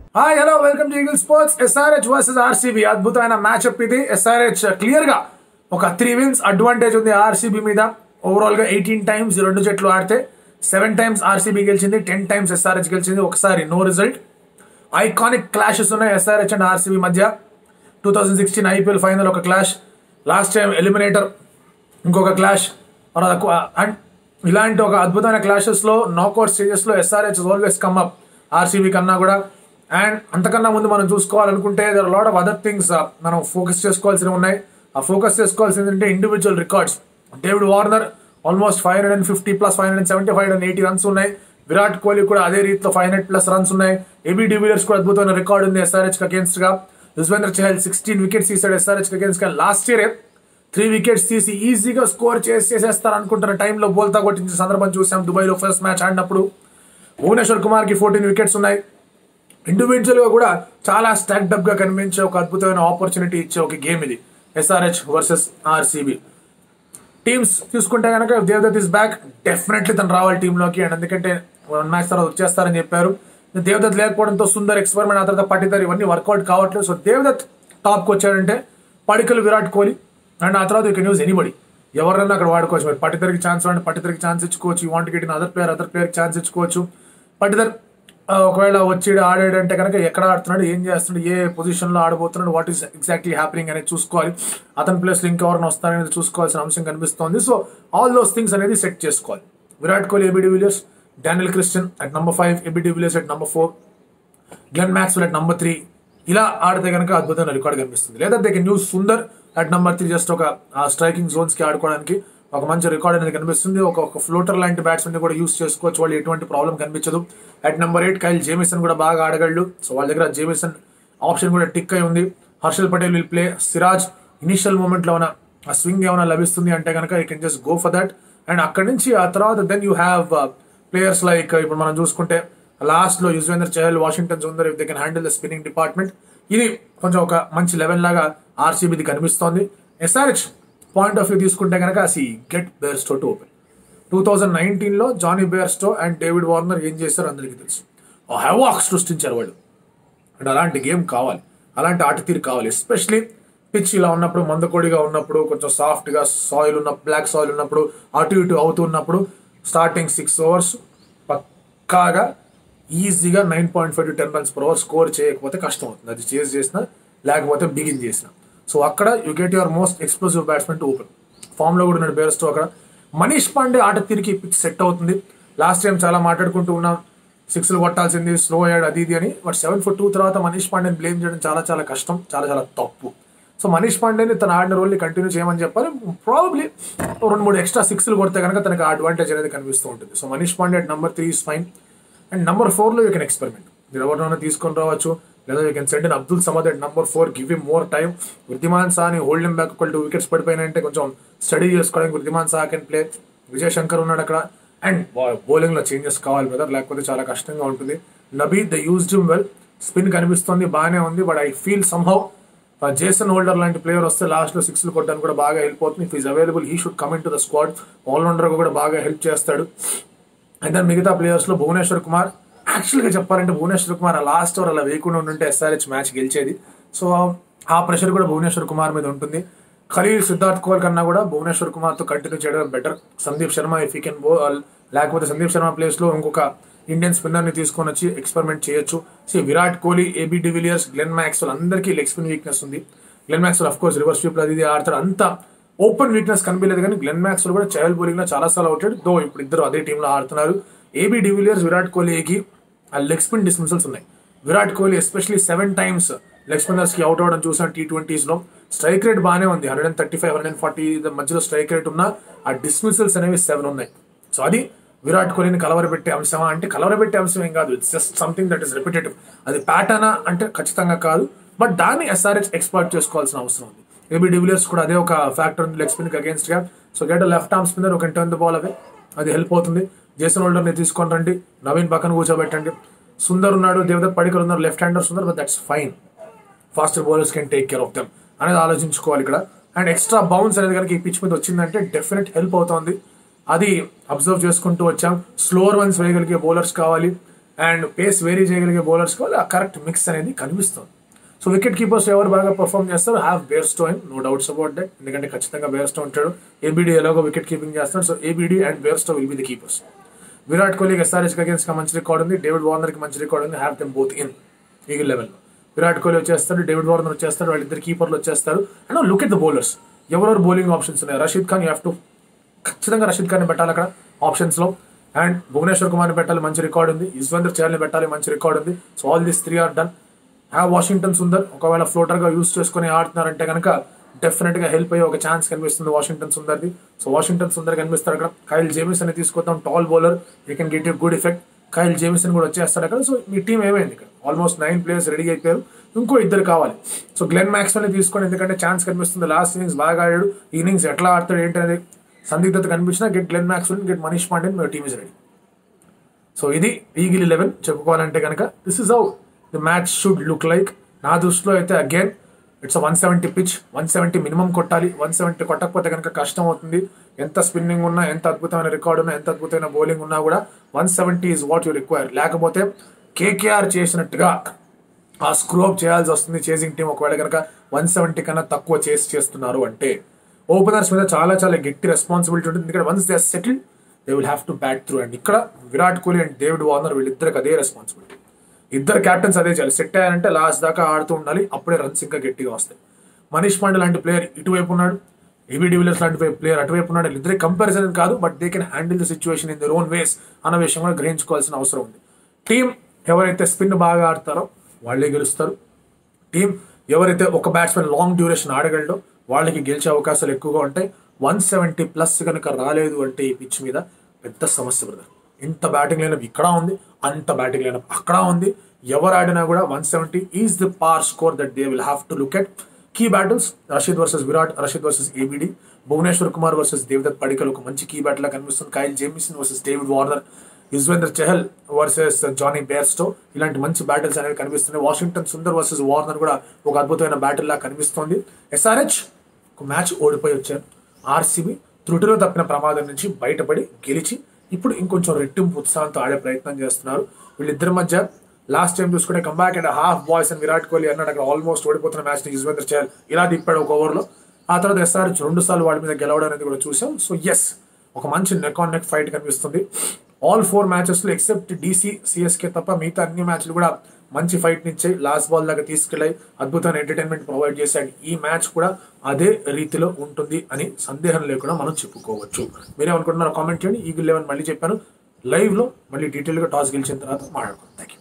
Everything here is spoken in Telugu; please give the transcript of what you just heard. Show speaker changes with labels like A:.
A: hi hello welcome to eagle sports SRH versus RCB అద్భుతమైన మ్యాచ్అప్ ఇది ఎస్ఆర్హెచ్ క్లియర్ గా ఒక త్రీ విన్స్ అడ్వాంటేజ్ ఉంది ఆర్సీబీ మీద ఓవరాల్ గా ఎయిటీన్ టైమ్స్ రెండు జట్లు ఆడితే సెవెన్ టైమ్స్ ఆర్సీబీ గెలిచింది టెన్ టైమ్స్ ఎస్ఆర్హెచ్ గెలిచింది ఒకసారి నో రిజల్ట్ ఐకానిక్ క్లాషెస్ ఉన్నాయి ఎస్ఆర్హెచ్ అండ్ ఆర్సీబీ మధ్య two thousand sixteen IPL final ఒక క్లాష్ లాస్ట్ టైం ఎలిమినేటర్ ఇంకొక క్లాష్ అండ్ ఇలాంటి ఒక అద్భుతమైన క్లాషెస్ లో నాకౌట్ స్టేజెస్ లో SRH always come up RCB కన్నా కూడా అండ్ అంతకన్నా ముందు మనం చూసుకోవాలనుకుంటే there lot of other things మనం ఫోకస్ చేసుకోవాల్సినవి ఉన్నాయి ఆ ఫోకస్ చేసుకోవాల్సింది అంటే individual records David Warner almost five hundred and fifty plus five hundred seventy five and eighty runs ఉన్నాయి విరాట్ కోహ్లీ కూడా అదే రీతిలో ఫైవ్ హండ్రెడ్ ప్లస్ రన్స్ ఉన్నాయి ఏబీ డివిలియర్స్ కూడా అద్భుతమైన రికార్డ్ ఉంది ఎస్ఆర్హెచ్ అగేన్స్ట్ గా యుజ్వేంద్ర చహల్ సిక్స్టీన్ వికెట్స్ తీసాడు ఎస్ఆర్హెచ్ అగేన్స్ట్ గా లాస్ట్ ఇయర్ త్రీ వికెట్స్ తీసి ఈజీగా స్కోర్ చేసి చేసేస్తారు అనుకుంటున్న టైంలో బోల్తా కొట్టించిన సందర్భం చూసాం దుబాయ్ లో ఫస్ట్ మ్యాచ్ ఆడినప్పుడు భువనేశ్వర్ కుమార్ కి ఫోర్టీన్ వికెట్స్ ఉన్నాయి ఇండివిజువల్ గా కూడా చాలా స్టాక్డ్ అప్ గా కనిపించే ఒక అద్భుతమైన ఆపర్చునిటీ ఇచ్చే ఒక గేమ్ ఇది ఎస్ఆర్హెచ్ వర్సెస్ ఆర్సీబీ టీమ్స్ చూసుకుంటే కనుక దేవదత్ ఇస్ బ్యాక్ డెఫినెట్లీ తను రావాలి టీంలోకి అండ్ ఎందుకంటే వన్ మ్యాచ్ తర్వాత వచ్చేస్తారని చెప్పారు దేవదత్ లేకపోవడంతో సుందర్ ఎక్స్పెరిమెంట్ ఆ తర్వాత పట్టిదర్ ఇవన్నీ వర్కౌట్ కావట్లేదు సో దేవదత్ టాప్కి వచ్చాడంటే పడికలు విరాట్ కోహ్లీ అండ్ ఆ తర్వాత యూ కెన్ యూజ్ ఎనీబడి ఎవరైనా అక్కడ వాడుకోవచ్చు మరి పట్టిదర్కి ఛాన్స్ అంటే పట్టిదర్కి ఛాన్స్ ఇచ్చుకోవచ్చు you want get in other player other ప్లేయర్కి ఛాన్స్ ఇచ్చుకోవచ్చు పట్టిదర్ ఆ, ఒకవేళ వచ్చి ఆడాడంటే కనుక ఎక్కడ ఆడుతున్నాడు ఏం చేస్తున్నాడు ఏ పొజిషన్ లో ఆడబోతున్నాడు వాట్ ఈస్ ఎగ్జాక్ట్లీ హ్యాపెనింగ్ అనేది చూసుకోవాలి అతని ప్లేస్ లో ఇంకెవరైనా వస్తారనేది చూసుకోవాల్సిన అంశం కనిపిస్తోంది సో ఆల్ దోస్ థింగ్స్ అనేది సెట్ చేసుకోవాలి Virat Kohli AB de Villiers Daniel Christian at number five AB de Villiers at number four Glenn Max at number three ఇలా ఆడితే కనుక అద్భుతమైన రికార్డ్ కనిపిస్తుంది లేదా they can use Sundar at number three just ఒక స్ట్రైకింగ్ జోన్స్ కి ఆడుకోవడానికి ఒక మంచి రికార్డ్ అనేది కనిపిస్తుంది ఒక ఒక ఫ్లోటర్ లాంటి బ్యాట్స్మెన్ కూడా యూస్ చేసుకోవచ్చు వాళ్ళు ఎటువంటి ప్రాబ్లం కనిపించదు at number eight Kyle Jamieson కూడా బాగా ఆడగలడు సో వాళ్ళ దగ్గర జేమిసన్ ఆప్షన్ కూడా టిక్ అయి ఉంది Harshal Patel will play Siraj initial moment లో ఉన్న ఆ స్వింగ్ ఏమైనా లభిస్తుంది అంటే కనుక you can just go for that and అక్కడి నుంచి ఆ తర్వాత then you have players like ఇప్పుడు మనం చూసుకుంటే లాస్ట్ లో Yuzvender Chahal Washington Sundar if they can handle the spinning department ఇది కొంచెం ఒక మంచి లెవెల్ లాగా ఆర్సీబీది కనిపిస్తోంది ఎస్ఆర్హెచ్ పాయింట్ ఆఫ్ వ్యూ తీసుకుంటే కనుక సి get Bairstow to open two thousand nineteen లో Jonny Bairstow and David Warner ఏం చేశారో అందరికీ తెలుసు హెవాక్ సృష్టించారు వాళ్ళు అండ్ అలాంటి గేమ్ కావాలి అలాంటి ఆట తీరు కావాలి ఎస్పెషలీ పిచ్ ఇలా ఉన్నప్పుడు మందకోడిగా ఉన్నప్పుడు కొంచెం సాఫ్ట్ గా సాయిల్ ఉన్న బ్లాక్ సాయిల్ ఉన్నప్పుడు అటు ఇటు అవుతూ ఉన్నప్పుడు స్టార్టింగ్ సిక్స్ ఓవర్స్ పక్కాగా ఈజీగా nine point five to ten runs per over score చేయకపోతే కష్టం అవుతుంది అది చేసి చేసినా లేకపోతే బిగిన్ చేసిన సో అక్కడ you get your most explosive batsmen to open form లో కూడా ఉన్నాడు బేరస్టో అక్కడ మనీష్ పాండే ఆట తీరికి పిచ్ సెట్ అవుతుంది లాస్ట్ టైం చాలా మాట్లాడుకుంటూ ఉన్నాం సిక్స్లు కొట్టాల్సింది స్లో అయ్యాడు అది ఇది అని బట్ సెవెన్ ఫుట్ టూ తర్వాత మనీష్ పాండేని బ్లేమ్ చేయడం చాలా చాలా కష్టం చాలా చాలా తప్పు సో మనీష్ పాండేని తన ఆడిన రోల్ని కంటిన్యూ చేయమని చెప్పాలి ప్రాబబ్లీ రెండు మూడు ఎక్స్ట్రా సిక్స్లు కొడితే కనుక తనకి అడ్వాంటేజ్ అనేది కనిపిస్తూ ఉంటుంది so Manish Pande number three is fine and number four లో యూ కెన్ ఎక్స్పెరిమెంట్ మీరు ఎవరినైనా తీసుకొని రావచ్చు లేదా you can send in Abdul Samad at number four give him more time Wriddhiman Saha hold him back ఒక టూ వికెట్స్ పడిపోయినాయంటే కొంచెం స్టడీ చేసుకోవడానికి వృద్ధిమాన్ సా కెన్ ప్లే విజయ్ శంకర్ ఉన్నాడు అక్కడ అండ్ బౌలింగ్ లో చేంజెస్ కావాలి బ్రదర్ లేకపోతే చాలా కష్టంగా ఉంటుంది Nabi the use gym well spin కనిపిస్తుంది బాగానే ఉంది but I feel somehow Jason Holder లాంటి ప్లేయర్ వస్తే లాస్ట్ లో సిక్స్ కొట్టడానికి కూడా బాగా హెల్ప్ అవుతుంది if is available he should come in to the squad allrounder కూడా బాగా హెల్ప్ చేస్తాడు అండ్ దాని మిగతా ప్లేయర్స్ లో భువనేశ్వర్ కుమార్ యాక్చువల్ గా చెప్పాలంటే భువనేశ్వర్ కుమార్ లాస్ట్ ఓవర్ అలా వేయకుండా ఉంటే ఎస్ఆర్హెచ్ మ్యాచ్ గెలిచేది సో ఆ ప్రెషర్ కూడా భువనేశ్వర్ కుమార్ మీద ఉంటుంది ఖలీల్ సిద్ధార్థ్ కోహ్లీ కన్నా కూడా భువనేశ్వర్ కుమార్ తో కంటిన్యూ చేయడం better Sandeep Sharma if you can bowl లేకపోతే సందీప్ శర్మ ప్లేస్ లో ఇంకొక ఇండియన్ స్పిన్నర్ ని తీసుకొని వచ్చి ఎక్స్పెరిమెంట్ చేయొచ్చు so Virat Kohli AB de Villiers Glenn Max అందరికీ లెగ్ స్పిన్ వీక్నెస్ ఉంది Glenn Max of course reverse sweep అది ఇది ఆడతాడు అంత ఓపెన్ వీక్నెస్ కనిపించలేదు కానీ గ్లెన్ మ్యాక్స్ కూడా చహల్ బౌలింగ్ లో చాలా సార్లు అవుతాడు దో ఇప్పుడు ఇద్దరు అదే టీంలో ఆడుతున్నారు ఏబీ డివిలియర్స్ విరాట్ కోహ్లీకి ఆ లెగ్ స్పిన్ డిస్మిసల్స్ ఉన్నాయి Virat Kohli especially seven times leg spinners కి అవుట్ అవడం చూసాం టీ ట్వంటీస్ లో స్ట్రైక్ రేట్ బాగానే ఉంది hundred and thirty five hundred and forty మధ్యలో స్ట్రైక్ రేట్ ఉన్న ఆ డిస్మిసల్స్ అనేవి సెవెన్ ఉన్నాయి సో అది విరాట్ కోహ్లీని కలవరబెట్టే అంశమా అంటే కలవరబెట్టే అంశం ఏం కాదు it's just something that is repetitive అది ప్యాటర్నా అంటే ఖచ్చితంగా కాదు బట్ దాన్ని ఎస్ఆర్హెచ్ ఎక్స్పర్ట్ చేసుకోవాల్సిన అవసరం ఉంది ఏబీ డివిలియర్స్ కూడా అదే ఒక ఫ్యాక్టర్ ఉంది లెగ్ స్పిన్ అగేన్స్ట్ గా so get left arm spinner ఒక టర్న్ ద బాల్ అవే అది హెల్ప్ అవుతుంది జేసన్ హోల్డర్ ని తీసుకొని రండి నవీన్ పక్కన కూర్చోబెట్టండి సుందర్ ఉన్నాడు దేవదత్ పడికర్ ఉన్నారు లెఫ్ట్ హ్యాండర్స్ ఉన్నారు but that's fine faster bowlers can take care of them అనేది ఆలోచించుకోవాలి ఇక్కడ అండ్ ఎక్స్ట్రా బౌన్స్ అనేది కనుక ఈ పిచ్ మీద వచ్చిందంటే డెఫినెట్ హెల్ప్ అవుతుంది అది అబ్జర్వ్ చేసుకుంటూ వచ్చాం స్లోవర్ వన్స్ వేయగలిగే బౌలర్స్ కావాలి అండ్ పేస్ వేరీ చేయగలిగే బౌలర్స్ కావాలి ఆ కరెక్ట్ మిక్స్ అనేది కనిపిస్తుంది సో వికెట్ కీపర్స్ ఎవరు బాగా పర్ఫామ్ చేస్తారు have Bairstow no doubts about that ఎందుకంటే ఖచ్చితంగా బేర్ స్టో ఉంటాడు ఏబిడి ఎలాగో వికెట్ కీపింగ్ చేస్తాడు so ABD and Bairstow will be the keepers Virat కోహ్లీకి ఎస్ఆర్ఎస్ అగేన్స్ గా మంచి రికార్డ్ ఉంది డేవిడ్ వార్నర్ కి మంచి రికార్డ్ ఉంది have them both in ideal level Virat Kohli వచ్చేస్తాడు డేవిడ్ వార్నర్ వచ్చేస్తాడు వాళ్ళిద్దరు కీపర్లు వచ్చేస్తారు and look at the bowlers ఎవరెవరు బౌలింగ్ ఆప్షన్స్ ఉన్నాయి Rashid Khan you have to ఖచ్చితంగా రషీద్ ఖాన్ పెట్టాలి అక్కడ ఆప్షన్స్ లో అండ్ భువనేశ్వర్ కుమార్ పెట్టాలి మంచి రికార్డ్ ఉంది యుజ్వేంద్ర చహల్ పెట్టాలి మంచి రికార్డ్ ఉంది so all this three are done have Washington Sundar ఒకవేళ ఫ్లోటర్ గా యూస్ చేసుకుని ఆడుతున్నారంటే కనుక డెఫినెట్ గా హెల్ప్ అయ్యే ఒక ఛాన్స్ కనిపిస్తుంది వాషింగ్టన్ సుందర్ది సో వాషింగ్టన్ సుందర్ కనిపిస్తాడు అక్కడ కైల్ జేమిసన్ ని తీసుకొద్దాం tall bowler you can get you good effect Kyle Jamieson కూడా వచ్చేస్తాడు అక్కడ సో మీ టీం ఏమైంది ఇక్కడ ఆల్మోస్ట్ నైన్ ప్లేయర్స్ రెడీ అయిపోయారు ఇంకో ఇద్దరు కావాలి సో గ్లెన్ మ్యాక్స్ ని తీసుకొని ఎందుకంటే ఛాన్స్ కనిపిస్తుంది లాస్ట్ ఇన్నింగ్స్ బాగా ఆడాడు ఇన్నింగ్స్ ఎట్లా ఆడతాడు ఏంటి అనేది సందిగ్ధత కనిపించినా get Glenn Max get Manish Pandey మీ టీమ్ ఇస్ రెడీ సో ఇది ఈగిల్ లెవెన్ చెప్పుకోవాలంటే కనుక this is how the match should look like నా దృష్టిలో అయితే again it's one seventy pitch one seventy minimum కొట్టాలి వన్ సెవెంటీ కొట్టకపోతే కనుక కష్టం అవుతుంది ఎంత స్పిన్నింగ్ ఉన్నా ఎంత అద్భుతమైన రికార్డ్ ఉన్నా ఎంత అద్భుతమైన బౌలింగ్ ఉన్నా కూడా one seventy is what you require లేకపోతే కేకేఆర్ చేసినట్టుగా ఆ స్క్రూ అప్ చేయాల్సి వస్తుంది చేసింగ్ టీం ఒకవేళ కనుక వన్ సెవెంటీ కన్నా తక్కువ చేసి చేస్తున్నారు అంటే ఓపెనర్స్ మీద చాలా చాలా గట్టి రెస్పాన్సిబిలిటీ ఉంటుంది ఎందుకంటే once they settle they will have to bat through and ఇక్కడ Virat Kohli and David Warner వీళ్ళిద్దరికి అదే రెస్పాన్సిబిలిటీ ఇద్దరు క్యాప్టెన్స్ అదే చేయాలి సెట్ అయ్యారంటే లాస్ట్ దాకా ఆడుతూ ఉండాలి అప్పుడే రన్స్ ఇంకా గట్టిగా వస్తాయి మనీష్ పాండే లాంటి ప్లేయర్ ఇటువైపు ఉన్నాడు ఏబీ డివిలియర్స్ లాంటి ప్లేయర్ అటువైపు ఉన్నాడు ఇద్దరే కంపారిజన్ కాదు but they can handle the situation in their own ways అన్న విషయం కూడా గ్రహించుకోవాల్సిన అవసరం ఉంది టీం ఎవరైతే స్పిన్ బాగా ఆడతారో వాళ్ళే గెలుస్తారు టీం ఎవరైతే ఒక బ్యాట్స్మెన్ లాంగ్ డ్యూరేషన్ ఆడగలడో వాళ్ళకి గెలిచే అవకాశాలు ఎక్కువగా ఉంటాయి వన్ సెవెంటీ ప్లస్ కనుక రాలేదు అంటే ఈ పిచ్ మీద పెద్ద సమస్య బ్రదర్ ఇంత బ్యాటింగ్ లైనప్ ఇక్కడ ఉంది అంత బ్యాటింగ్ లైనప్ అక్కడ ఉంది ఎవరు ఆడినా కూడా one seventy is the par score that they will have to look at key battles Rashid versus Virat Rashid versus ABD Bhuvneshwar Kumar versus Devdutt Padikkal ఒక మంచి కీ బ్యాట్ లా కనిపిస్తుంది Kyle Jamieson versus David Warner Yuzvendra Chahal versus Jonny Bairstow ఇలాంటి మంచి బ్యాటిల్స్ అనేవి కనిపిస్తున్నాయి వాషింగ్టన్ సుందర్ వర్సెస్ వార్నర్ కూడా ఒక అద్భుతమైన బ్యాటిల్ లా కనిపిస్తోంది ఎస్ఆర్హెచ్ ఒక మ్యాచ్ ఓడిపోయి వచ్చారు ఆర్సీబీ త్రుటిలో తప్పిన ప్రమాదం నుంచి బయటపడి గెలిచి ఇప్పుడు ఇంకొంచెం రెట్టింపు ఉత్సాహంతో ఆడే ప్రయత్నం చేస్తున్నారు వీళ్ళిద్దరి మధ్య లాస్ట్ టైం చూసుకుంటే కంబ్యాక్ అండ్ హాఫ్ బాయ్స్ అని విరాట్ కోహ్లీ అన్నాడు అక్కడ ఆల్మోస్ట్ ఓడిపోతున్న మ్యాచ్ ని యుజ్వేంద్ర చహల్ ఇలా తిప్పాడు ఒక ఓవర్లో ఆ తర్వాత ఎస్ఆర్హెచ్ రెండు సార్లు వాడి మీద గెలవడం అనేది కూడా చూసాం సో ఎస్ ఒక మంచి నెక్ ఆన్ నెక్ ఫైట్ కనిపిస్తుంది ఆల్ ఫోర్ మ్యాచెస్ లో ఎక్సెప్ట్ డీసీ సిఎస్కే తప్ప మిగతా అన్ని మ్యాచ్లు కూడా మంచి ఫైట్ నిచ్చే లాస్ట్ బాల్ దాకా తీసుకెళ్ళాయి అద్భుతమైన ఎంటర్టైన్మెంట్ ప్రొవైడ్ చేశాడు ఈ మ్యాచ్ కూడా అదే రీతిలో ఉంటుంది అని సందేహం లేకుండా మనం చెప్పుకోవచ్చు మీరేమనుకుంటున్నారో కామెంట్ చేయండి ఈ లెవెన్ మళ్ళీ చెప్పాను లైవ్ లో మళ్ళీ డీటెయిల్ గా టాస్ గెలిచిన తర్వాత మాట్లాడుకుందాం థ్యాంక్ యూ